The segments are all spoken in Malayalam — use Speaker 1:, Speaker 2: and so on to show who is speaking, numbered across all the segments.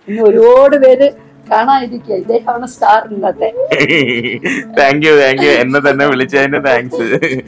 Speaker 1: ഇന്ന് ഒരുപാട് പേര് കാണാതിരിക്കുക ഇദ്ദേഹമാണ് സ്റ്റാർ ഇന്നത്തെ
Speaker 2: താങ്ക് യു താങ്ക് യു എന്നെ തന്നെ വിളിച്ചതിന് താങ്ക്സ്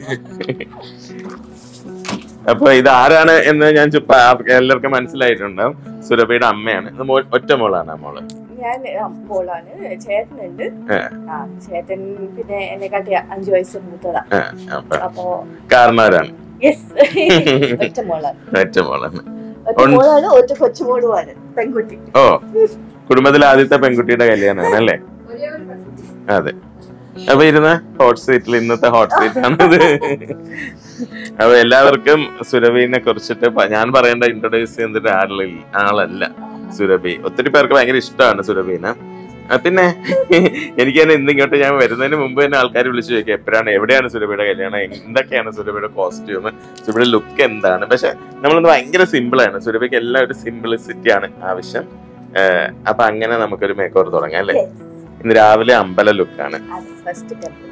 Speaker 2: അപ്പൊ ഇത് ആരാണ് എന്ന് ഞാൻ ചുപ്പ എല്ലാവർക്കും മനസ്സിലായിട്ടുണ്ടാവും സുരഭിയുടെ അമ്മയാണ് ഇത് മോ- ഒറ്റ മോളാണ് ആ മോള്
Speaker 3: ഞാൻ മോളാണ് ചേട്ടനുണ്ട്
Speaker 2: ഏ,
Speaker 3: ആ ചേട്ടൻ പിന്നെ എന്നെ കാട്ടി അഞ്ചു വയസ്സ് മൂത്തതാ
Speaker 2: ഏ, അപ്പൊ
Speaker 3: അപ്പോ
Speaker 2: കാരണവരാണ്
Speaker 3: യെസ് ഒറ്റ മോളാണ്
Speaker 2: ഒറ്റ മോളാണ്
Speaker 3: ഒറ്റ
Speaker 2: ഉണ്ട്.
Speaker 3: മോളാണ് ഒറ്റ കൊച്ചുമോളുമാണ് പെൺകുട്ടി
Speaker 2: ഓ കുടുംബത്തിലെ ആദ്യത്തെ പെൺകുട്ടിയുടെ കല്യാണമാണ് അല്ലേ അതെ അപ്പൊ ഇരുന്ന ഹോട്ട് സീറ്റിൽ ഇന്നത്തെ ഹോട്ട് സീറ്റ് ആണിത് അപ്പൊ എല്ലാവർക്കും സുരഭിനെ കുറിച്ചിട്ട് പ- ഞാൻ പറയേണ്ട ഇൻട്രൊഡ്യൂസ് ചെയ്യുന്ന ആളില്ല ആളല്ല സുരഭി ഒത്തിരി പേർക്ക് ഭയങ്കര ഇഷ്ടമാണ് സുരഭിനെ ആ, പിന്നെ എനിക്ക് തന്നെ ഇന്ന് ഇങ്ങോട്ട് ഞാൻ വരുന്നതിന് മുമ്പ് തന്നെ ആൾക്കാർ വിളിച്ചു ചോദിക്കും എപ്പോഴാണ് എവിടെയാണ് സുരഭിയുടെ കല്യാണം എന്തൊക്കെയാണ് സുരഭിയുടെ കോസ്റ്റ്യൂം സുരഭിയുടെ ലുക്ക് എന്താണ് പക്ഷെ നമ്മളൊന്ന് ഭയങ്കര സിമ്പിൾ ആണ് സുരഭിക്ക് എല്ലാം ഒരു സിംപിളിസിറ്റി ആണ് ആവശ്യം ഏഹ്, അപ്പൊ അങ്ങനെ നമുക്കൊരു മേക്ക് ഓവർ തുടങ്ങാം അല്ലേ
Speaker 3: Yes.
Speaker 2: ഇന്ന് രാവിലെ അമ്പല ലുക്കാണ്
Speaker 3: അത് ഫസ്റ്റ് കമ്പനി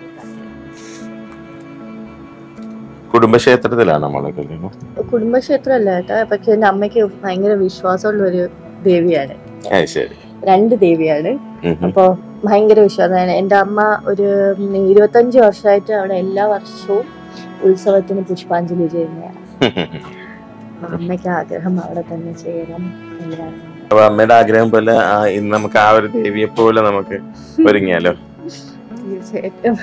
Speaker 2: കുടുംബക്ഷേത്രത്തിലാണ് നമ്മളെ കല്യാണം
Speaker 3: കുടുംബക്ഷേത്രമല്ല കേട്ടോ പക്ഷെ എന്റെ അമ്മയ്ക്ക് ഭയങ്കര വിശ്വാസമുള്ള ഒരു ദേവിയാണ്
Speaker 2: ആ ശരി
Speaker 3: രണ്ട് ദേവിയാണ്
Speaker 2: ഉം ഉം.
Speaker 3: അപ്പൊ ഭയങ്കര വിശ്വാസമാണ് എൻ്റെ അമ്മ ഒരു ഉം, ഇരുപത്തഞ്ച് വർഷമായിട്ട് അവിടെ എല്ലാ വർഷവും ഉത്സവത്തിന് പുഷ്പാഞ്ജലി ചെയ്യുന്നതാണ് അപ്പൊ അമ്മയ്ക്ക് ആഗ്രഹം അവിടെ തന്നെ ചെയ്യണം എന്നാണ്
Speaker 2: അപ്പൊ അമ്മയുടെ ആഗ്രഹം പോലെ ആ ഇന്ന് നമുക്ക് ആ ഒരു ദേവിയെ പോലെ നമുക്ക് ഒരുങ്ങിയാലോ
Speaker 3: തീർച്ചയായിട്ടും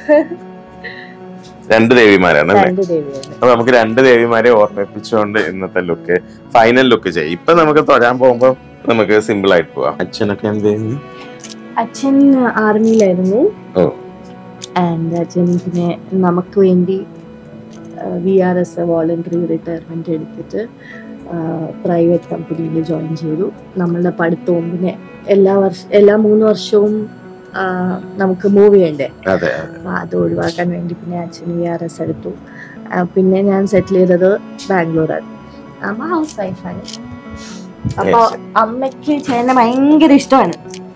Speaker 2: രണ്ട് ദേവിമാരാണ് അല്ലേ
Speaker 3: രണ്ട് ദേവിയാണ്
Speaker 2: അപ്പൊ നമുക്ക് രണ്ട് ദേവിമാരെ ഓർമ്മിപ്പിച്ചുകൊണ്ട് ഇന്നത്തെ ലുക്ക് ഫൈനൽ ലുക്ക് ചെയ്യും ഇപ്പൊ നമുക്ക് തൊഴാൻ പോകുമ്പോ നമുക്ക് സിമ്പിൾ ആയിട്ട് പോവാം അച്ഛനൊക്കെ എന്ത് ചെയ്യുന്നു
Speaker 3: അച്ഛൻ ആർമിയിലായിരുന്നു
Speaker 2: ഓ
Speaker 3: ആൻഡ് അച്ഛൻ പിന്നെ നമുക്ക് വേണ്ടി V R S voluntary retirement എടുത്തിട്ട് പ്രൈവറ്റ് കമ്പനിയിൽ ജോയിൻ ചെയ്തു നമ്മളുടെ പഠിത്തവും പിന്നെ എല്ലാ വർഷ എല്ലാ മൂന്ന് വർഷവും ആ, നമുക്ക് മൂവ് ചെയ്യണ്ടേ
Speaker 2: അതെ
Speaker 3: അപ്പൊ അത് ഒഴിവാക്കാൻ വേണ്ടി പിന്നെ അച്ഛൻ വി ആർ എസ് എടുത്തു ആ, പിന്നെ ഞാൻ സെറ്റിൽ ചെയ്തത് ബാംഗ്ലൂരാണ് അമ്മ ഹൗസ് വൈഫാണ് അപ്പൊ
Speaker 2: Yes.
Speaker 3: അമ്മയ്ക്ക് ചേട്ടനെ ഭയങ്കര ഇഷ്ടമാണ്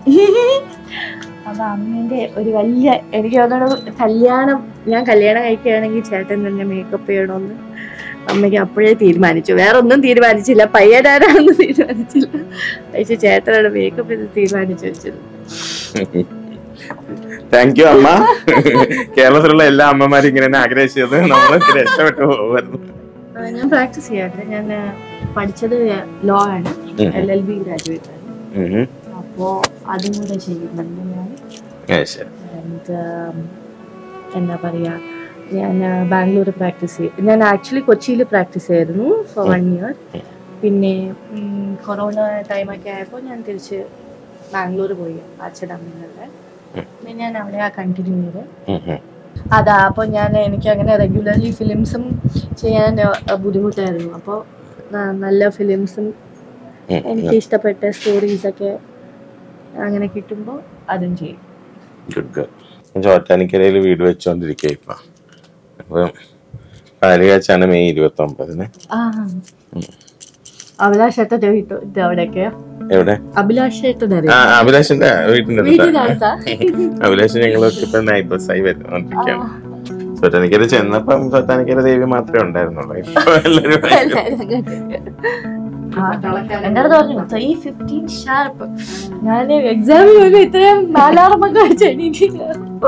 Speaker 3: അപ്പൊ അമ്മേന്റെ ഒരു വലിയ എനിക്ക് തോന്നുന്നു കല്യാണം ഞാൻ കല്യാണം കഴിക്കുകയാണെങ്കിൽ ചേട്ടൻ തന്നെ മേക്കപ്പ് ചെയ്യണമെന്ന് അമ്മയ്ക്ക് അപ്പോഴേ തീരുമാനിച്ചു വേറെ ഒന്നും തീരുമാനിച്ചില്ല പയ്യനാരാണെന്ന് തീരുമാനിച്ചില്ല പക്ഷെ ചേട്ടനാണ് മേക്കപ്പ് ചെയ്ത് തീരുമാനിച്ചു വെച്ചത്
Speaker 2: താങ്ക് യു അമ്മ കേരളത്തിലുള്ള എല്ലാ അമ്മമാരും ഇങ്ങനെ തന്നെ ആഗ്രഹിച്ചത് നമ്മൾ രക്ഷപ്പെട്ടു പോകുമായിരുന്നു
Speaker 3: ആ, ഞാൻ പ്രാക്ടീസ് ചെയ്യാറുണ്ട് ഞാൻ ആ, പഠിച്ചത് ലോ ആണ്
Speaker 2: ഉം.
Speaker 3: എൽ എൽ ബി ഗ്രാജുവേറ്റ് ആണ്
Speaker 2: ഉം ഉം.
Speaker 3: അപ്പോ അതും കൂടെ ചെയ്യുന്നുണ്ട് ഞാൻ
Speaker 2: ആ, ശരി
Speaker 3: ആൻഡ് എന്താ പറയാ ഞാൻ ബാംഗ്ലൂർ പ്രാക്ടീസ് ചെയ്യും ഞാൻ ആക്ച്വലി കൊച്ചിയിൽ പ്രാക്ടീസ് ചെയ്തിരുന്നു ഫോർ വൺ ഇയർ പിന്നെ ഉം, കൊറോണ ടൈമൊക്കെ ആയപ്പോൾ ഞാൻ തിരിച്ച് ബാംഗ്ലൂർ പോയി അച്ഛൻ അമ്മയുടെ പിന്നെ ഞാൻ അവിടെ ആ കണ്ടിന്യൂ ചെയ്ത്
Speaker 2: ഉം ഉം.
Speaker 3: അതാ അപ്പോൾ ഞാൻ എനിക്ക് അങ്ങനെ റെഗുലർലി ഫിലിംസും ചെയ്യാൻ ആ, ബുദ്ധിമുട്ടായിരുന്നു അപ്പോൾ നല്ല ഫിലിംസും
Speaker 2: ഉം
Speaker 3: എനിക്ക് ഇഷ്ടപ്പെട്ട സ്റ്റോറീസൊക്കെ അങ്ങനെ കിട്ടുമ്പോൾ അതും ചെയ്യും
Speaker 2: ഗുഡ് ഗുഡ് ചോറ്റാനിക്കരയിൽ വീട് വെച്ചോണ്ടിരിക്കുക ഇപ്പൊ അപ്പം പാലുകാച്ചാണ് മെയ് ഇരുപത്തി ഒമ്പതിന്
Speaker 3: ആ അഭിലാഷേട്ടൻ കിട്ടും ഇത് അവിടെയൊക്കെ
Speaker 2: എവിടെ
Speaker 3: അഭിലാഷേട്ടൻ
Speaker 2: ആ
Speaker 3: അറിയാം
Speaker 2: അഭിലാഷിന്റെ വീട്ടിന്റെ അടുത്താണ്
Speaker 3: വീട്ടിനടുത്താ
Speaker 2: അഭിലാഷ് ഞങ്ങളൊക്കെ ഇപ്പൊ നൈബേഴ്സ് ആയി വരുന്നോണ്ടിരിക്കുകയാണ് ചോറ്റാനിക്കര ചെന്നപ്പം ചോറ്റാനിക്കര ദേവി മാത്രമേ ഉണ്ടായിരുന്നുള്ളൂ ഇപ്പൊ എല്ലാവരും
Speaker 3: എന്റെ അടുത്ത് പറഞ്ഞു ത്രീ ഫിഫ്റ്റീൻ ഷാർപ്പ് ഞാൻ എക്സാമിന് പോയി ഇത്രയും നാലാറമൊക്കെ വെച്ച് എണീറ്റില്ല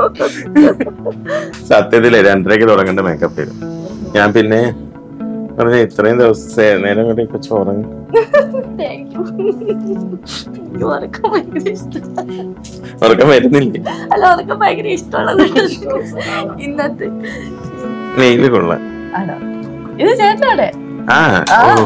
Speaker 2: സത്യത്തില് രണ്ടരയ്ക്ക് തുടങ്ങേണ്ട മേക്കപ്പ് ചെയ്തു ഞാൻ പിന്നെ പറഞ്ഞ ഇത്രയും ദിവസം നേരം കൂടി കൊച്ചു ഉറങ്ങി
Speaker 3: താങ്ക് യു എനിക്ക് ഉറക്കം ഭയങ്കര ഇഷ്ടം
Speaker 2: ഉറക്കം വരുന്നില്ലേ
Speaker 3: അല്ല ഉറക്കം ഭയങ്കര ഇഷ്ടമുള്ളത് ഇന്നത്തെ
Speaker 2: മെയില് കൊള്ളാം
Speaker 3: ആണോ ഇത് ചേട്ടനോടെ
Speaker 2: ആ
Speaker 3: ആ.
Speaker 2: ഓ.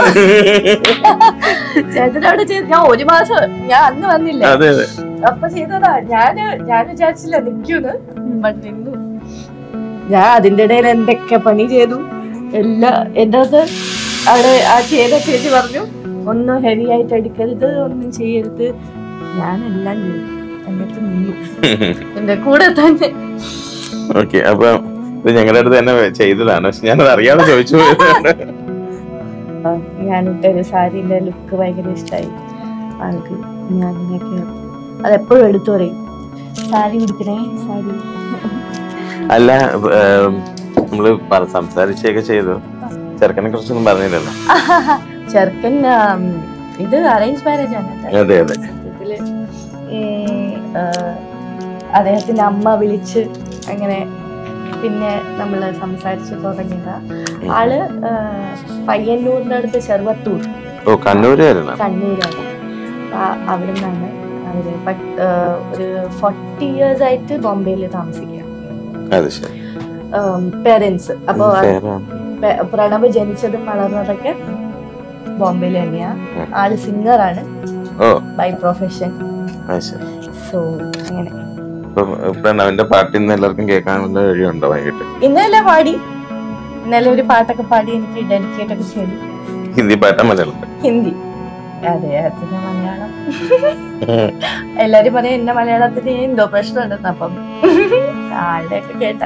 Speaker 3: ചേട്ടനോട് ചെയ്ത് ഞാൻ ഒരു മാസം ഞാൻ അന്ന് വന്നില്ല
Speaker 2: അതെ അതെ
Speaker 3: അപ്പൊ ചെയ്തതാ ഞാന് ഞാൻ വിചാരിച്ചില്ല നിക്കൂന്ന് ബട്ട് നിന്നു ഞാൻ അതിന്റെ ഇടയിൽ എന്തൊക്കെ പണി ചെയ്തു എല്ലാ എന്റെ അടുത്ത് അവിടെ ആ ചെയ്ത ചേച്ചി പറഞ്ഞു ഒന്നും ഹെവി ആയിട്ട് അടിക്കരുത് ഒന്നും ചെയ്യരുത് ഞാനെല്ലാം ചെയ്തു എന്നിട്ട് നിന്നു എന്റെ കൂടെ തന്നെ
Speaker 2: ഓക്കെ അപ്പൊ ഇത് ഞങ്ങളുടെ അടുത്ത് തന്നെ ചെയ്തതാണ് പക്ഷെ ഞാനത് അറിയാതെ ചോദിച്ചു പോയതാണ്.
Speaker 3: ആ, ഞാനിട്ട ഒരു സാരിന്റെ ലുക്ക് ഭയങ്കര ഇഷ്ടമായി ആൾക്ക് ഞാൻ ഇങ്ങനെയൊക്കെ അതെപ്പോഴും എടുത്തു പറയും സാരി ഉടുക്കണേ സാരി
Speaker 2: അല്ല ഏം, നമ്മള് പറ- സംസാരിച്ചൊക്കെ ചെയ്തു ചെറുക്കനെ കുറിച്ചൊന്നും പറഞ്ഞില്ലല്ലോ
Speaker 3: ചെറുക്കൻ ആം, ഇത് അറേഞ്ച് മാരേജ് ആണ് കേട്ടോ.
Speaker 2: അതെ അതെ
Speaker 3: സത്യത്തില് ഈ, ആ, അദ്ദേഹത്തിന്റെ അമ്മ വിളിച്ച് അങ്ങനെ പിന്നെ നമ്മൾ സംസാരിച്ച് തുടങ്ങിയതാ ആള് ആ, പയ്യന്നൂരിന്റെ അടുത്ത് ചെറുവത്തൂർ
Speaker 2: ഓ കണ്ണൂരുകാരനാണ്
Speaker 3: കണ്ണൂരാണ് അപ്പൊ അവിടെ നിന്നാണ് അവര് പ- ആ, ഒരു ഫോർട്ടി ഇയേഴ്സ് ആയിട്ട് ബോംബെയിൽ താമസിക്കുക
Speaker 2: അത് ശരി
Speaker 3: പേരൻസ് അപ്പൊ
Speaker 2: പേരാണ്.
Speaker 3: പെ- പ്രണവ് ജനിച്ചതും വളർന്നതൊക്കെ ബോംബെയിൽ തന്നെയാ
Speaker 2: ഉം.
Speaker 3: ആള് സിംഗറാണ്
Speaker 2: ഓ
Speaker 3: ബൈ പ്രൊഫഷൻ
Speaker 2: അത് ശരി
Speaker 3: സോ അങ്ങനെ
Speaker 2: ഇപ്പം പ്രണവിന്റെ പാട്ട് ഇന്ന് എല്ലാവർക്കും കേൾക്കാനുള്ള വഴിയുണ്ടോ വൈകിട്ട്
Speaker 3: ഇന്നലെ പാടി ഇന്നലെ ഒരു പാട്ടൊക്കെ പാടി എനിക്ക് ഡെഡിക്കേറ്റ് ഒക്കെ ചെയ്തു
Speaker 2: ഹിന്ദി പാട്ടാ മലയാളം
Speaker 3: ഹിന്ദി അതെ അതിന് മലയാളം എല്ലാരും പറയും എന്നെ മലയാളത്തിന് എന്തോ പ്രശ്നമുണ്ടെന്ന് അപ്പം ആളുടെ ഒക്കെ കേട്ട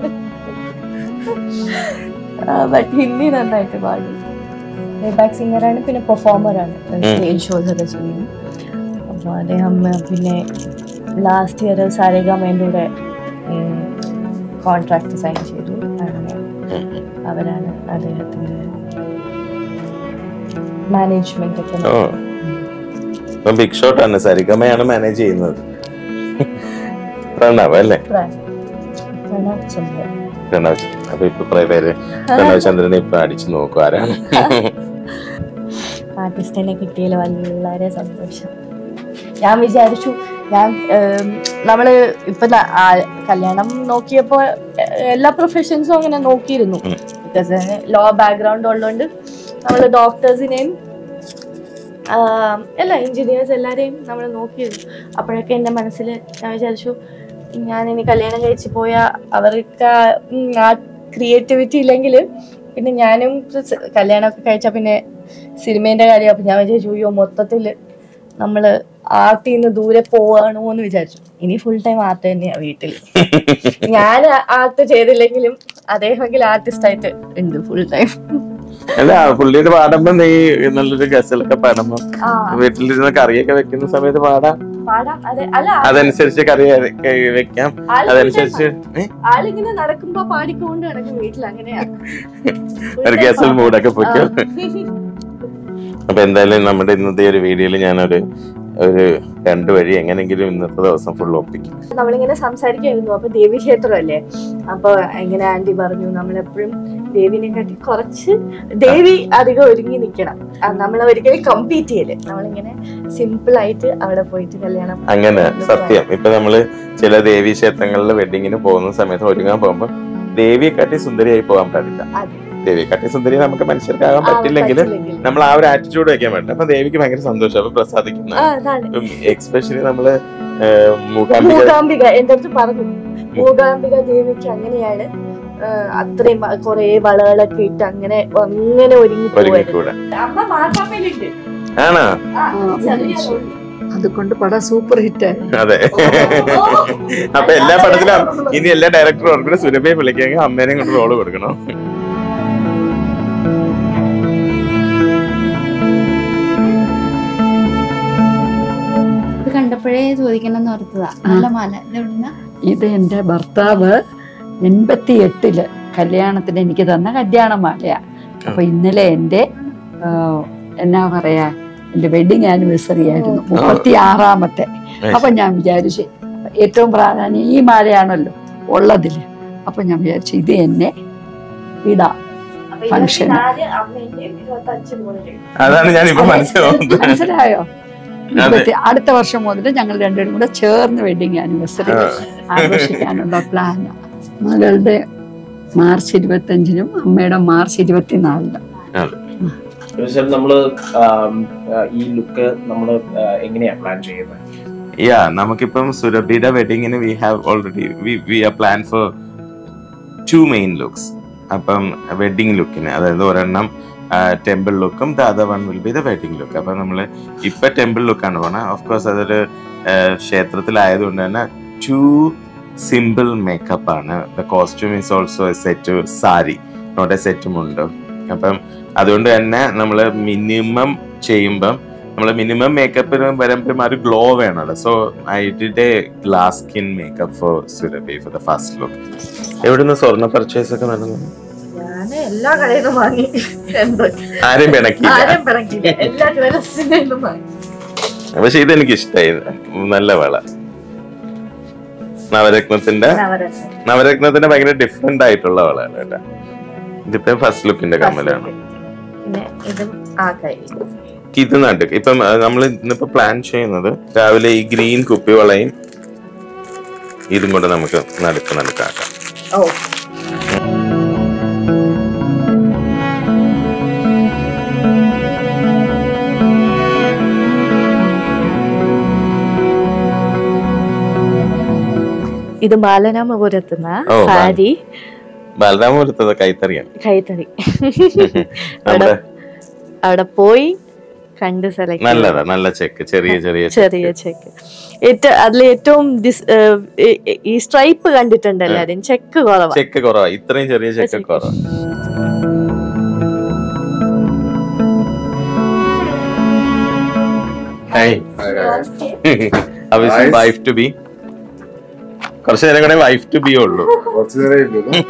Speaker 3: ബട്ട് ഹിന്ദി നന്നായിട്ട് പാടി പ്ലേബാക്ക് സിംഗറാണ് പിന്നെ പെർഫോമറാണ് സ്റ്റേജ് ഷോസ് ഒക്കെ ചെയ്യും അപ്പോൾ അദ്ദേഹം ഉം, പിന്നെ ലാസ്റ്റ് ഇയർ സാരേഗാമേൻ്റെ കൂടെ കോൺട്രാക്ട് സൈൻ ചെയ്തു അങ്ങനെ അവരാണ് അദ്ദേഹത്തിന്റെ മാനേജ്മെന്റ് ഒക്കെ
Speaker 2: ഓ ഇപ്പം ബിഗ് ഷോട്ട് ആണ് സരിഗമയാണ് മാനേജ് ചെയ്യുന്നത് പ്രണവ് അല്ലേ
Speaker 3: പ്ര- പ്രണവ് ചന്ദ്രൻ
Speaker 2: പ്രണവ് ചന്ദ്രൻ. അപ്പൊ ഇപ്പൊ കുറെ പേര് പ്രണവ് ചന്ദ്രനെ ഇപ്പൊ അടിച്ചു നോക്കും ആരാണ്
Speaker 3: ആർട്ടിസ്റ്റിനെ കിട്ടിയതിൽ വളരെ സന്തോഷം ഞാൻ വിചാരിച്ചു ഞാൻ ഏം, നമ്മള് ഇപ്പൊ ന- ആ- കല്യാണം നോക്കിയപ്പോ എ- എല്ലാ പ്രൊഫഷൻസും അങ്ങനെ നോക്കിയിരുന്നു
Speaker 2: ഉം.
Speaker 3: ബിക്കോസ് ലോ ബാക്ക്ഗ്രൗണ്ട് ഉള്ളതുകൊണ്ട് നമ്മൾ ഡോക്ടേഴ്സിനെയും എല്ലാ എഞ്ചിനീയേഴ്സ് എല്ലാരെയും നമ്മൾ നോക്കിയിരുന്നു അപ്പോഴൊക്കെ എൻ്റെ മനസ്സിൽ ഞാൻ വിചാരിച്ചു ഞാൻ ഇനി കല്യാണം കഴിച്ച് പോയാൽ അവർക്ക് ആ- ഉം, ആ ക്രിയേറ്റിവിറ്റി ഇല്ലെങ്കിൽ പിന്നെ ഞാനും സ് കല്യാണമൊക്കെ കഴിച്ചാൽ പിന്നെ സിനിമേന്റെ കാര്യം അപ്പൊ ഞാൻ വിചാരിച്ചു അയ്യോ മൊത്തത്തില് നമ്മള് ആർട്ടിൽ നിന്ന് ദൂരെ പോവാണോ എന്ന് വിചാരിച്ചു ഇനി ഫുൾ ടൈം ആർട്ട് തന്നെയാ വീട്ടിൽ ഞാൻ ആർട്ട് ചെയ്തില്ലെങ്കിലും അദ്ദേഹമെങ്കിൽ ആർട്ടിസ്റ്റ് ആയിട്ട് ഉണ്ട് ഫുൾ ടൈം
Speaker 2: അല്ല പുള്ളിയുടെ പാടുമ്പോ നീ നല്ലൊരു ഗസലൊക്കെ പാടുമ്പോ വീട്ടിലിരുന്ന് കറിയൊക്കെ വെക്കുന്ന സമയത്ത് പാടാം
Speaker 3: പാടാം അതെ അല്ല
Speaker 2: അതനുസരിച്ച് കറി ഒക്കെ വെക്കാം
Speaker 3: ആള്
Speaker 2: അതനുസരിച്ച് ഏ?
Speaker 3: ആളിങ്ങനെ നടക്കുമ്പോ പാടിക്കൊണ്ട് നടക്കും വീട്ടിൽ അങ്ങനെയാ
Speaker 2: ഒരു ഗസൽ മൂടൊക്കെ പൊയ്ക്കോ അപ്പൊ എന്തായാലും നമ്മുടെ ഇന്നത്തെ ഒരു വീഡിയോയിൽ ഞാനൊരു ഒരു രണ്ടു വഴി എങ്ങനെങ്കിലും ഇന്നത്തെ ദിവസം ഫുൾ ഒപ്പിക്കും
Speaker 3: നമ്മളിങ്ങനെ സംസാരിക്കായിരുന്നു അപ്പൊ ദേവി ക്ഷേത്രമല്ലേ അപ്പൊ ഇങ്ങനെ ആന്റി പറഞ്ഞു നമ്മളെപ്പോഴും ദേവിനെ കാട്ടി കുറച്ച് ദേവി അധികം ഒരുങ്ങി നിൽക്കണം നമ്മൾ ഒരിക്കലും കമ്പീറ്റ് ചെയ്യല് നമ്മളിങ്ങനെ സിമ്പിൾ ആയിട്ട് അവിടെ പോയിട്ട് കല്യാണം
Speaker 2: അങ്ങനെ സത്യം ഇപ്പൊ നമ്മള് ചില ദേവീ ക്ഷേത്രങ്ങളിൽ വെഡിങ്ങിന് പോകുന്ന സമയത്ത് ഒരുങ്ങാൻ പോകുമ്പോ ദേവിയെ കാട്ടി സുന്ദരിയായി പോകാൻ പാടില്ല
Speaker 3: അതെ.
Speaker 2: ദേവിയെ കാട്ടി സുന്ദരി നമുക്ക് മനുഷ്യർക്കാകാൻ
Speaker 3: ആ,
Speaker 2: പറ്റില്ലെങ്കിൽ
Speaker 3: പറ്റില്ലെങ്കിൽ.
Speaker 2: നമ്മൾ ആ ഒരു ആറ്റിറ്റ്യൂഡ് വെക്കാൻ പറ്റില്ല അപ്പൊ ദേവിക്ക് ഭയങ്കര സന്തോഷം അപ്പൊ പ്രസാദിക്കുന്ന
Speaker 3: ആ, അതാണ്
Speaker 2: എക്സ്പെഷ്യലി നമ്മള് ഏഹ്, മൂകാംബിക
Speaker 3: മൂകാംബിക എന്റെ അടുത്ത് പറഞ്ഞു മൂകാംബിക ദേവിക്ക് അങ്ങനെയാണ് ആ, അത്രയും കൊറേ വളകളൊക്കെ ഇട്ട് അങ്ങനെ അങ്ങനെ ഒരുങ്ങി
Speaker 2: ഒരുങ്ങി
Speaker 3: പോവായിരുന്നു
Speaker 2: കൂടെ
Speaker 3: അമ്മ മാർപ്പാപ്പയിലുണ്ട്
Speaker 2: ആണോ
Speaker 3: ആ, ചെറിയ റോൾ.
Speaker 1: അതുകൊണ്ട് പടം സൂപ്പർ ഹിറ്റ്
Speaker 2: അതെ അപ്പൊ എല്ലാ പടത്തിലും ഇനി എല്ലാ ഡയറക്ടറും ഓർക്കൂടെ സുരഭയെ വിളിക്കുകയെങ്കിൽ അമ്മേനെയും കൊണ്ട് റോള് കൊടുക്കണം
Speaker 4: ഇത് കണ്ടപ്പോഴേ ചോദിക്കണം എന്ന് ഓർത്തതാ നല്ല മാല ഇത് എവിടുന്നാ
Speaker 1: ഇത് എൻ്റെ ഭർത്താവ് എൺപത്തി എട്ടില് കല്യാണത്തിന് എനിക്ക് തന്ന കല്യാണമാലയാ അപ്പൊ ഇന്നലെ എൻ്റെ ആ, എന്നാ പറയാ എൻ്റെ വെഡിങ് ആനിവേഴ്സറി ആയിരുന്നു മുപ്പത്തി ആറാമത്തെ അപ്പൊ ഞാൻ വിചാരിച്ചു ഏറ്റവും പ്രാധാന്യം ഈ മാലയാണല്ലോ ഉള്ളതില് അപ്പൊ ഞാൻ വിചാരിച്ചു ഇത് എന്നെ ഇടാം
Speaker 3: അപ്പൊ
Speaker 1: Function.
Speaker 3: ഇരുപത്തിനാല് അമ്മേന്റെയും ഇരുപത്തഞ്ച് മോളുടെയും
Speaker 2: അതാണ് ഞാൻ ഇപ്പൊ മനസ്സിലാവുന്നത്
Speaker 1: മനസ്സിലായോ ഇരുപത്തി അടുത്ത വർഷം മുതൽ ഞങ്ങൾ രണ്ടുപേരും കൂടെ ചേർന്ന് വെഡിങ് ആനിവേഴ്സറി ആഘോഷിക്കാനുള്ള പ്ലാൻ മകളുടെ മാർച്ച് ഇരുപത്തഞ്ചിനും അമ്മയുടെ മാർച്ച് ഇരുപത്തിനാലിനും
Speaker 5: പക്ഷേ നമ്മള് ആം, ആ, ഈ ലുക്ക് നമ്മള് ആ, എങ്ങനെയാ പ്ലാൻ ചെയ്യുന്നത്
Speaker 2: യാ നമുക്കിപ്പം സുരഭിയുടെ വെഡിങ്ങിന് we have already we are plan for two main looks അപ്പം വെഡിങ് ലുക്കിന് അതായത് ഒരെണ്ണം ടെമ്പിൾ ലുക്കും the other one will be the wedding look അപ്പം നമ്മൾ ഇപ്പൊ ടെമ്പിൾ ലുക്കാണ് പോണത് ഓഫ് കോഴ്സ് അതൊരു ആ, ക്ഷേത്രത്തിലായതുകൊണ്ട് തന്നെ ടു സിമ്പിൾ മേക്കപ്പ് ആണ് the costume is also a set sari not a സെറ്റും ഉണ്ട് അപ്പം അതുകൊണ്ട് തന്നെ നമ്മൾ മിനിമം ചെയ്യുമ്പം നമ്മൾ മിനിമം മേക്കപ്പിന് വരുമ്പോഴും ഒരു ഗ്ലോ വേണമല്ലോ so I did a glass skin makeup for Surabhi for the first look എവിടുന്ന് സ്വർണ്ണ പർച്ചേസ് ഒക്കെ നടന്നു
Speaker 3: ഞാൻ ഞാൻ എല്ലാ കടയിൽ നിന്നും വാങ്ങി എന്തോ
Speaker 2: ആരും പിണക്കില്ല
Speaker 3: ആരും പിണക്കില്ല എല്ലാ ജ്വല്ലറിസിന്റെ നിന്നും വാങ്ങി
Speaker 2: പക്ഷെ ഇതെനിക്ക് ഇഷ്ടമായി നല്ല വള നവരത്നത്തിന്റെ
Speaker 3: നവരത്നം
Speaker 2: നവരത്നത്തിന്റെ ഭയങ്കര ഡിഫറെന്റ് ആയിട്ടുള്ള വളയാണ് കേട്ടോ ഇതിപ്പോ ഫസ്റ്റ് ലുക്കിന്റെ കമ്മലാണ്
Speaker 3: പിന്നെ ഇതും ആ കൈ
Speaker 2: ഇത് നടുക്ക് ഇപ്പം നമ്മൾ ഇന്നിപ്പോ പ്ലാൻ ചെയ്യുന്നത് രാവിലെ ഈ ഗ്രീൻ കുപ്പിവളയും ഇതും കൊണ്ട് നമുക്ക് നടുക്ക് നടുക്കാക്കാം
Speaker 3: ഓ ഇത് ബാലരാമപുരത്തുന്ന
Speaker 2: ഓ, ബാല-
Speaker 3: സാരി
Speaker 2: ബലരാമപുരത്തത് കൈത്തറിയാണ്
Speaker 3: കൈത്തറി
Speaker 2: നമ്മുടെ
Speaker 3: അവിടെ പോയി കണ്ട് സെലക്ട്
Speaker 2: നല്ലതാ നല്ല ചെക്ക് ചെറിയ ചെറിയ
Speaker 3: ചെറിയ ചെക്ക് ഏറ്റവും അതിൽ ഏറ്റവും dis- ഏഹ് ഈ- ഈ സ്ട്രൈപ്പ് കണ്ടിട്ടുണ്ട് എല്ലാരും ചെക്ക് കുറവാ
Speaker 2: ചെക്ക് കുറവാ ഇത്രയും ചെറിയ ചെക്ക്
Speaker 3: ചെക്ക്.
Speaker 2: കുറവാ ഹായ് ആവശ്യം വൈഫ് ടു ബി കുറച്ചു നേരം കൂടെ വൈഫ് ടു ബി ഉള്ളൂ
Speaker 6: കുറച്ചു നേരം ഇല്ലല്ലോ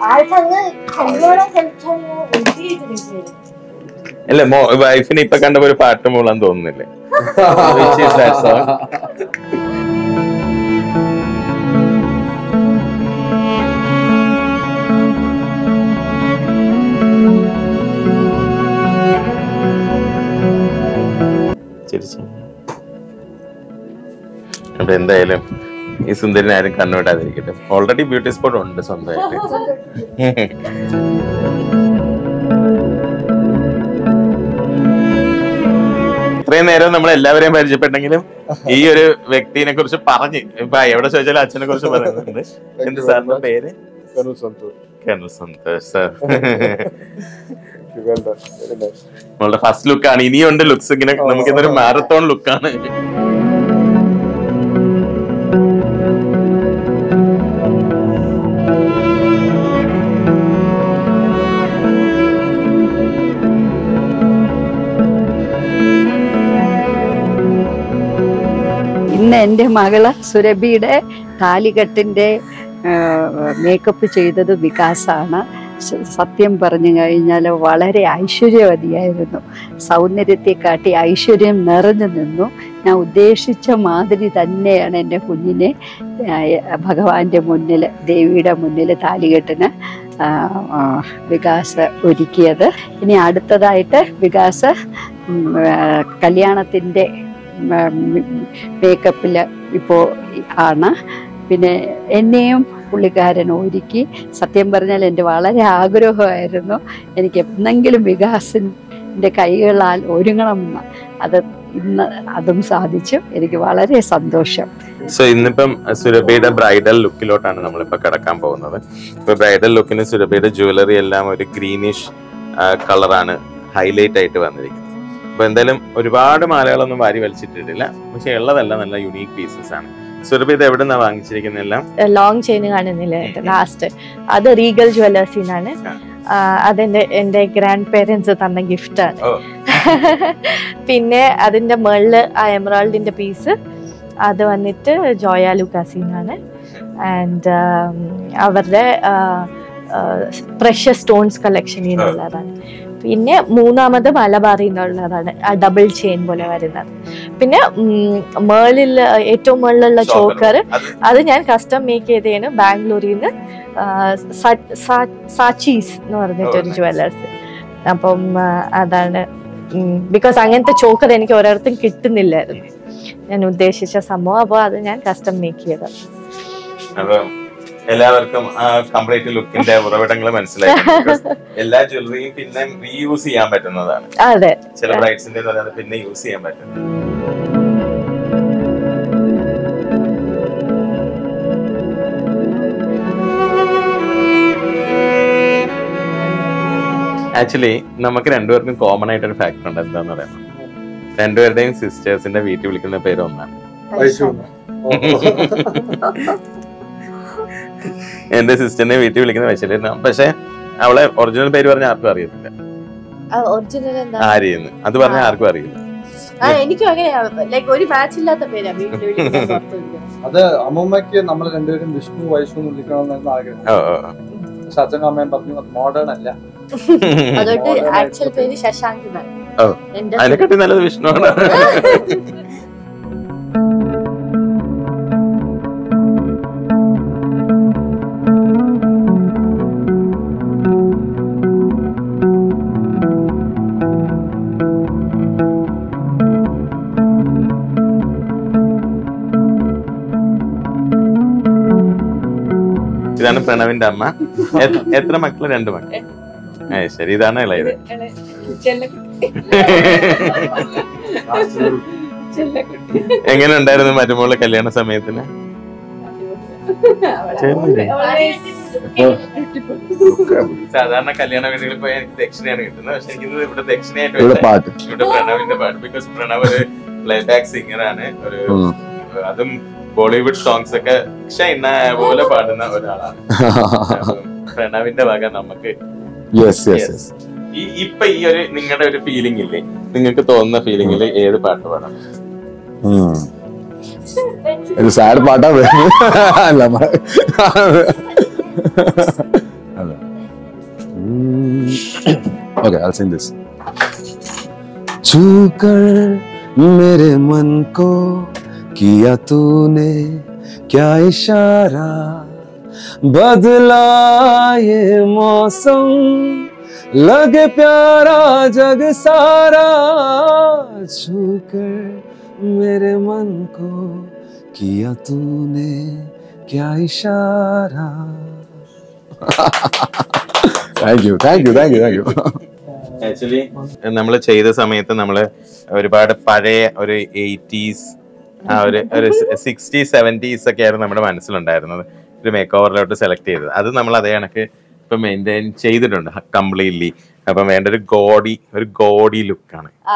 Speaker 2: അല്ല മോ വൈഫിന് ഇപ്പൊ കണ്ടപ്പോ ഒരു പാട്ട് മൂളാൻ തോന്നുന്നില്ലേ Which is that song? ചിരിച്ചു അപ്പൊ എന്തായാലും ഈ സുന്ദരനെ ആരും കണ്ണുവിടാതിരിക്കട്ടെ ഓൾറെഡി ബ്യൂട്ടി സ്പോട്ട് ഉണ്ട് സ്വന്തമായിട്ട് ഇത്രയും നേരം നമ്മൾ എല്ലാവരെയും പരിചയപ്പെട്ടെങ്കിലും ഈ ഒരു വ്യക്തിനെ കുറിച്ച് പറഞ്ഞ് ഇപ്പൊ എവിടെ ചോദിച്ചാലും അച്ഛനെ കുറിച്ച് പറയുന്നുണ്ട് എന്ത് സാറിന്റെ പേര്
Speaker 6: Kanu Santhosh
Speaker 2: colonel Santhosh sir
Speaker 6: well done very nice
Speaker 2: നമ്മളുടെ ഫസ്റ്റ് ലുക്കാണ് ഇനിയുണ്ട് ലുക്സ് ഇങ്ങനെ നമുക്ക് ഇതൊരു മാരത്തോൺ ലുക്കാണ്
Speaker 1: ഇന്ന് എൻ്റെ മകള് സുരഭിയുടെ താലികെട്ടിൻ്റെ മേക്കപ്പ് ചെയ്തത് വികാസാണ് സ- സത്യം പറഞ്ഞു കഴിഞ്ഞാൽ വളരെ ഐശ്വര്യവതിയായിരുന്നു സൗന്ദര്യത്തെ കാട്ടി ഐശ്വര്യം നിറഞ്ഞു നിന്നു ഞാൻ ഉദ്ദേശിച്ച മാതിരി തന്നെയാണ് എൻ്റെ കുഞ്ഞിനെ ആ, ഭഗവാന്റെ മുന്നിൽ ദേവിയുടെ മുന്നിൽ താലികെട്ടിന് ആ, ആ, വികാസ് ഒരുക്കിയത് ഇനി അടുത്തതായിട്ട് വികാസ് ഉം, ആ, കല്യാണത്തിൻ്റെ മേക്കപ്പിൽ ഇപ്പോൾ ആണ് പിന്നെ എന്നെയും പുള്ളിക്കാരൻ ഒരുക്കി സത്യം പറഞ്ഞാൽ എൻ്റെ വളരെ ആഗ്രഹമായിരുന്നു എനിക്ക് എന്തെങ്കിലും വികാസിൻ്റെ കൈകളാൽ ഒരുങ്ങണമെന്ന് അത് ഇന്ന് അതും സാധിച്ചു എനിക്ക് വളരെ സന്തോഷം
Speaker 2: സോ ഇന്നിപ്പം സുരഭിയുടെ ബ്രൈഡൽ ലുക്കിലോട്ടാണ് നമ്മളിപ്പോ കിടക്കാൻ പോകുന്നത് ഇപ്പൊ ബ്രൈഡൽ ലുക്കിന് സുരഭിയുടെ ജ്വല്ലറി എല്ലാം ഒരു ഗ്രീനിഷ് കളറാണ് ഹൈലൈറ്റ് ആയിട്ട് വന്നിരിക്കുന്നത് അപ്പൊ എന്തായാലും ഒരുപാട് മാലകളൊന്നും വാരി വലിച്ചിട്ടിട്ടില്ല പക്ഷെ ഉള്ളതെല്ലാം നല്ല യുണീക് പീസസ് ആണ് സുരഭി ഇത് എവിടെ നിന്നാണ് വാങ്ങിച്ചിരിക്കുന്നെല്ലാം
Speaker 3: ലോങ് ചെയിൻ കാണുന്നില്ലേ ലാസ്റ്റ് അത് റീഗൽ ജ്വല്ലേഴ്സിനാണ്
Speaker 2: ആ.
Speaker 3: അതെന്റെ എന്റെ ഗ്രാൻഡ് പേരൻസ് തന്ന ഗിഫ്റ്റ് ആണ്
Speaker 2: ഓ.
Speaker 3: പിന്നെ അതിന്റെ മുകളില് ആ എമറാൾഡിന്റെ പീസ് അത് വന്നിട്ട് ജോയ ലുക്കാസിന്നാണ് ആൻഡ് അവരുടെ പ്രഷ്യസ് സ്റ്റോൺസ് കളക്ഷനിൽ നിന്നുള്ളതാണ് പിന്നെ മൂന്നാമത് മലബാറിൽ നിന്നുള്ളതാണ് ആ ഡബിൾ ചെയിൻ പോലെ വരുന്നത് പിന്നെ മേളിൽ ഏറ്റവും മുകളിലുള്ള ചോക്കർ
Speaker 2: അത്
Speaker 3: അത് ഞാൻ കസ്റ്റം മേക്ക് ചെയ്തതാണ് ബാംഗ്ലൂരിൽ നിന്ന് സാച്ചീസ് എന്ന് പറഞ്ഞിട്ടൊരു
Speaker 2: Oh, nice.
Speaker 3: ജ്വല്ലേഴ്സ് അപ്പം ആ, അതാണ് ബിക്കോസ് അങ്ങനത്തെ ചോക്കർ എനിക്ക് ഒരിടത്തും കിട്ടുന്നില്ലായിരുന്നു ഞാൻ ഉദ്ദേശിച്ച സംഭവം അപ്പോൾ അത് ഞാൻ കസ്റ്റം മേക്ക് ചെയ്തത്
Speaker 2: അപ്പൊ എല്ലാവർക്കും ആ കംപ്ലീറ്റ് ലുക്കിന്റെ ഉറവിടങ്ങൾ മനസ്സിലായി Because എല്ലാ ജ്വല്ലറിയും പിന്നെ റീയൂസ് ചെയ്യാൻ പറ്റുന്നതാണ്
Speaker 3: അതെ
Speaker 2: ചില ബ്രൈഡ്സിന്റെ അത് പിന്നെ യൂസ് ചെയ്യാൻ പറ്റും ആക്ച്വലി നമുക്ക് രണ്ടുപേർക്കും കോമൺ ആയിട്ടൊരു ഫാക്ടർ ഉണ്ട് എന്താന്ന് പറയാം രണ്ടുപേരുടെയും സിസ്റ്റേഴ്സിന്റെ വീട്ടിൽ വിളിക്കുന്ന പേര് ഒന്നാണ്
Speaker 6: വൈശു
Speaker 2: എന്റെ സിസ്റ്ററിനെ വീട്ടിൽ വിളിക്കുന്ന വൈശാലിയാണ് പക്ഷെ അവളെ ഒറിജിനൽ പേര് പറഞ്ഞ ആർക്കും അറിയത്തില്ല
Speaker 3: ഒറിജിനൽ എന്താ
Speaker 2: ആരെയെന്ന് അത് പറഞ്ഞ ആർക്കും അറിയില്ല
Speaker 3: ആ എനിക്കും അങ്ങനെയാ ലൈക്ക് ഒരു മാച്ച് ഇല്ലാത്ത പേരാ വീട്ടിൽ വിളിക്കുന്നത് പുറത്ത് വിളിക്കുന്നത്.
Speaker 6: അത് അമ്മൂമ്മയ്ക്ക് നമ്മൾ രണ്ടുപേരും വിഷ്ണു വൈഷു എന്ന് വിളിക്കണമെന്നായിരുന്നു ആഗ്രഹം
Speaker 2: ഓ ഓ ഓ.
Speaker 6: പക്ഷെ അച്ഛനും അമ്മയും പറഞ്ഞു അത് മോഡേൺ അല്ല
Speaker 3: അതുകൊണ്ട് ആക്ച്വൽ പേര് ശശാങ്ക് എന്നാണ്
Speaker 2: ഓ.
Speaker 3: എന്റെ
Speaker 2: അതിനെക്കാട്ടി നല്ലത് വിഷ്ണുവാണ് ഇതാണ് പ്രണവിന്റെ അമ്മ എ- എത്ര മക്കള് രണ്ട് മക്കൾ ഏ ശരി ഇതാണ് ഇളയത് എങ്ങനെ ഉണ്ടായിരുന്നു മരുമോള് കല്യാണ സമയത്തിന് സാധാരണ കല്യാണ വീടുകളിൽ പോയി എനിക്ക് ദക്ഷിണയാണ് കിട്ടുന്നത് പക്ഷെ എനിക്ക് ഇവിടെ ദക്ഷിണയായിട്ട്
Speaker 6: ഇവിടെ
Speaker 2: വരില്ല.
Speaker 6: പാട്ട്
Speaker 2: ഇവിടെ പ്രണവിന്റെ പാട്ട് ബിക്കോസ് പ്രണവ് ഒരു പ്ലേബാക്ക് സിംഗർ ആണ് ഒരു
Speaker 6: ഉം.
Speaker 2: അതും ബോളിവുഡ് സോങ്സ് ഒക്കെ ഷൈന പോലെ പാടുന്ന ഒരാളാണ് അപ്പം പ്രണവിന്റെ വക നമുക്ക്
Speaker 6: യെസ് യെസ് യെസ്
Speaker 2: ഈ ഇപ്പൊ ഈ ഒരു നിങ്ങളുടെ ഒരു ഫീലിംഗ് ഇല്ലേ നിങ്ങൾക്ക് തോന്നുന്ന ഫീലിംഗിൽ ഏത് പാട്ട് പാടാം
Speaker 6: ഒരു സാഡ് പാട്ടാ വരുന്നത് അല്ല മ- അല്ല ഓക്കെ I'll sing this छू कर मेरे मन को किया तूने क्या इशारा बदला ये मौसम लगे प्यारा जग सारा छू कर मेरे मन को किया तूने क्या इशारा thank you thank you thank you thank you
Speaker 2: actually നമ്മൾ ചെയ്ത സമയത്ത് നമ്മൾ ഒരുപാട് പഴയ ഒരു എയ്റ്റീസ് ആ ഒരു ഒരു സിക്സ്റ്റി സെവൻറ്റീസ് ഒക്കെ ആയിരുന്നു നമ്മുടെ മനസ്സിലുണ്ടായിരുന്നത് ഒരു മേക്ക് ഓവറിലോട്ട് സെലക്ട് ചെയ്തത് അത് നമ്മൾ അതേ കണക്ക് ഇപ്പൊ മെയിൻറ്റെയിൻ ചെയ്തിട്ടുണ്ട് കംപ്ലീറ്റ്ലി അപ്പം വേണ്ട ഒരു ഗോഡി ഒരു ഗോഡി ലുക്കാണ്
Speaker 3: ആ.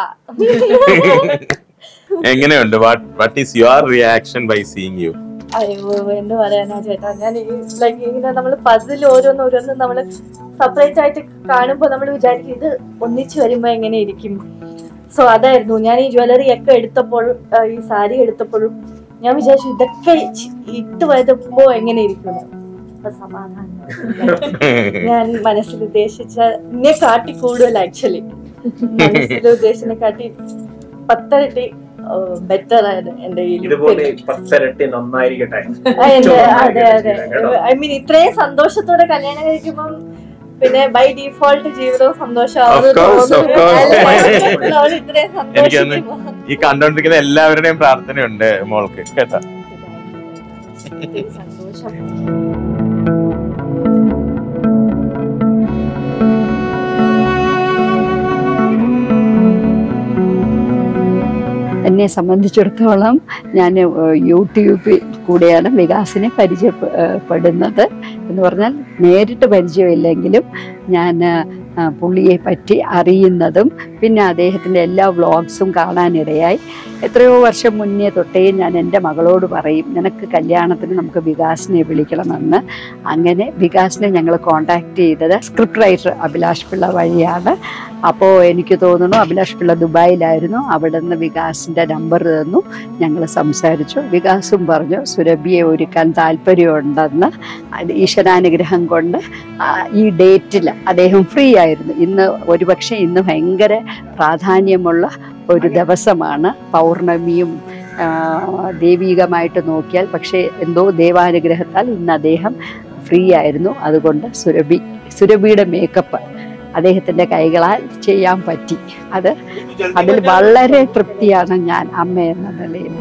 Speaker 2: എങ്ങനെയുണ്ട് what what is your reaction by seeing you
Speaker 3: അയ്യോ എന്ത് പറയാനാ ചേട്ടാ ഞാൻ ലൈക്ക് ഇങ്ങനെ നമ്മൾ പസിൽ ഓരോന്ന് ഓരോന്ന് നമ്മൾ സെപ്പറേറ്റ് ആയിട്ട് കാണുമ്പോൾ നമ്മൾ വിചാരിക്കും ഇത് ഒന്നിച്ച് വരുമ്പോ എങ്ങനെ ഇരിക്കും സോ അതായിരുന്നു ഞാൻ ഈ ജ്വല്ലറി ഒക്കെ എടുത്തപ്പോഴും ആ, ഈ സാരി എടുത്തപ്പോഴും ഞാൻ വിചാരിച്ചു ഇതൊക്കെ ചി- ഇട്ട് വരുമ്പോ എങ്ങനെ ഇരിക്കും അപ്പൊ സമാധാനം ഞാൻ മനസ്സിൽ ഉദ്ദേശിച്ച എന്നെ കാട്ടി കൂടുതൽ ആക്ച്വലി മനസ്സിൽ ഉദ്ദേശിച്ചതിനെ കാട്ടി പത്തരട്ടി ബെറ്റർ ആയത് എന്റെ ഈ look.
Speaker 5: ഇതുപോലെ പത്തരട്ടി നന്നായിരിക്കട്ടെ
Speaker 3: ആ, എന്റെ അതെ അതെ ഐ മീൻ ഇത്രയും സന്തോഷത്തോടെ കല്യാണം കഴിക്കുമ്പം പിന്നെ ബൈ ഡിഫോൾട്ട് ജീവിതവും സന്തോഷമാവുമെന്ന്
Speaker 2: Of course, of
Speaker 3: തോന്നുന്നു.
Speaker 2: course.
Speaker 3: അല്ലേ? നമ്മള് ഇത്രയും
Speaker 2: എനിക്കൊന്ന്
Speaker 3: സന്തോഷിക്കുമ്പോ.
Speaker 2: ഈ കണ്ടോണ്ടിരിക്കുന്ന എല്ലാവരുടെയും പ്രാർത്ഥനയുണ്ട് മോൾക്ക് കേട്ടോ
Speaker 3: ഒത്തിരി സന്തോഷം
Speaker 1: എന്നെ സംബന്ധിച്ചിടത്തോളം ഞാൻ ഏഹ്, യൂട്യൂബിൽ കൂടെയാണ് വികാസിനെ പരിചയപ്പെടുന്നത് എന്ന് പറഞ്ഞാൽ നേരിട്ട് പരിചയമില്ലെങ്കിലും ഞാൻ ആ, പുള്ളിയെ പറ്റി അറിയുന്നതും പിന്നെ അദ്ദേഹത്തിൻ്റെ എല്ലാ വ്ളോഗ്സും കാണാനിടയായി എത്രയോ വർഷം മുന്നേ തൊട്ടേ ഞാൻ എൻ്റെ മകളോട് പറയും നിനക്ക് കല്യാണത്തിന് നമുക്ക് വികാസിനെ വിളിക്കണമെന്ന് അങ്ങനെ വികാസിനെ ഞങ്ങൾ കോണ്ടാക്ട് ചെയ്തത് സ്ക്രിപ്റ്റ് റൈറ്റർ അഭിലാഷ് പിള്ള വഴിയാണ് അപ്പോൾ എനിക്ക് തോന്നുന്നു അഭിലാഷ് പിള്ള ദുബായിലായിരുന്നു അവിടെ നിന്ന് വികാസിൻ്റെ നമ്പർ തന്നു ഞങ്ങൾ സംസാരിച്ചു വികാസും പറഞ്ഞു സുരഭിയെ ഒരുക്കാൻ താല്പര്യമുണ്ടെന്ന് അത് ഈശ്വരാനുഗ്രഹം കൊണ്ട് ആ, ഈ ഡേറ്റിൽ അദ്ദേഹം ഫ്രീ ആയിരുന്നു ഇന്ന് ഒരുപക്ഷെ ഇന്ന് ഭയങ്കര പ്രാധാന്യമുള്ള ഒരു ദിവസമാണ് പൗർണമിയും ആ, ദൈവീകമായിട്ട് നോക്കിയാൽ പക്ഷേ എന്തോ ദൈവാനുഗ്രഹത്താൽ ഇന്ന് അദ്ദേഹം ഫ്രീ ആയിരുന്നു അതുകൊണ്ട് സുരഭി സുരഭിയുടെ മേക്കപ്പ് അദ്ദേഹത്തിൻ്റെ കൈകളാൽ ചെയ്യാൻ പറ്റി അത് അതിൽ വളരെ തൃപ്തിയാണ് ഞാൻ അമ്മ എന്ന നിലയിൽ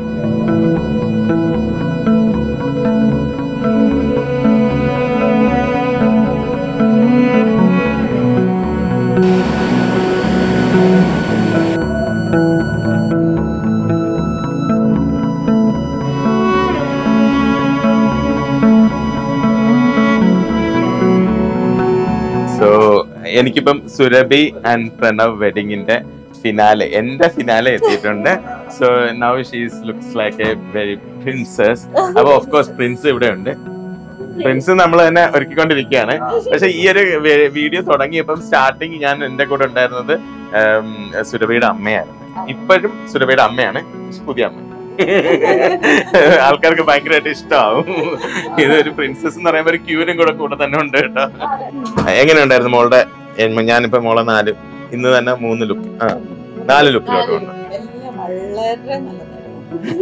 Speaker 2: സോ എനിക്കിപ്പം സുരഭി ആൻഡ് പ്രണവ് വെഡിങ്ങിന്റെ ഫിനാലെ എന്റെ ഫിനാലെ എത്തിയിട്ടുണ്ട് so now she's looks like a very princess അപ്പൊ ഓഫ് കോഴ്സ് പ്രിൻസ് ഇവിടെ ഉണ്ട് പ്രിൻസ് നമ്മൾ തന്നെ ഒരുക്കിക്കൊണ്ടിരിക്കുകയാണ് പക്ഷെ ഈ ഒരു വീഡിയോ തുടങ്ങിയപ്പം സ്റ്റാർട്ടിങ് ഞാൻ എന്റെ കൂടെ ഉണ്ടായിരുന്നത് ഉം, സുരഭിയുടെ അമ്മയായിരുന്നു ഇപ്പോഴും സുരഭിയുടെ അമ്മയാണ് പക്ഷെ പുതിയ അമ്മ ആൾക്കാർക്ക് ഭയങ്കരമായിട്ട് ഇഷ്ടമാവും ഇതൊരു പ്രിൻസസ് എന്ന് പറയുമ്പോ ഒരു ക്യൂനും കൂടെ കൂടെ തന്നെ ഉണ്ട് കേട്ടോ എങ്ങനെയുണ്ടായിരുന്നു മോളുടെ എൻ- ഞാനിപ്പോ മോളെ നാല് ഇന്ന് തന്നെ മൂന്ന് ലുക്ക് ആ നാല് ലുക്കിലോട്ട് കൊണ്ട്
Speaker 7: എല്ലാം വളരെ നല്ലതായിരുന്നു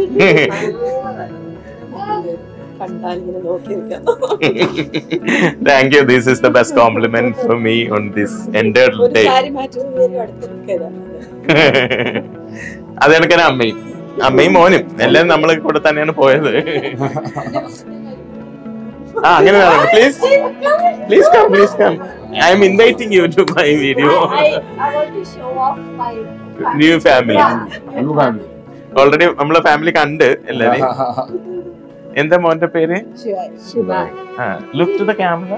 Speaker 7: കണ്ടാൽ ഇങ്ങനെ നോക്കി നിൽക്കാം
Speaker 2: thank you this is the best compliment for me on this എൻ്റെ
Speaker 7: ഒരു
Speaker 2: ഡേ
Speaker 7: സാരി മാറ്റുമ്പോൾ വരും അടുത്ത ലുക്ക് ഏതാണ്
Speaker 2: അത് കണക്കന്നെ അമ്മയും അമ്മയും മോനും എല്ലാം നമ്മൾ കൂടെ തന്നെയാണ് പോയത് ആ അങ്ങനെ please please come please come I am inviting you to my video new family already നമ്മളെ ഫാമിലി കണ്ട് എല്ലാരെയും എന്താ മോന്റെ പേര് look to the camera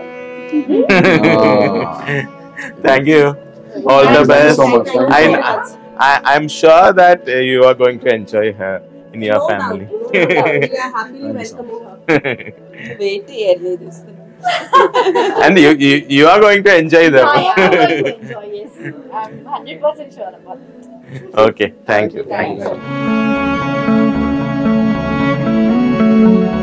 Speaker 2: thank you all the best I, I I'm sure that uh, you are going to enjoy her in your family.
Speaker 7: Wait ചെയ്യായിരുന്നു ഈ ദിവസം
Speaker 2: and you, you you are going to enjoy them. okay, thank you. Thank you.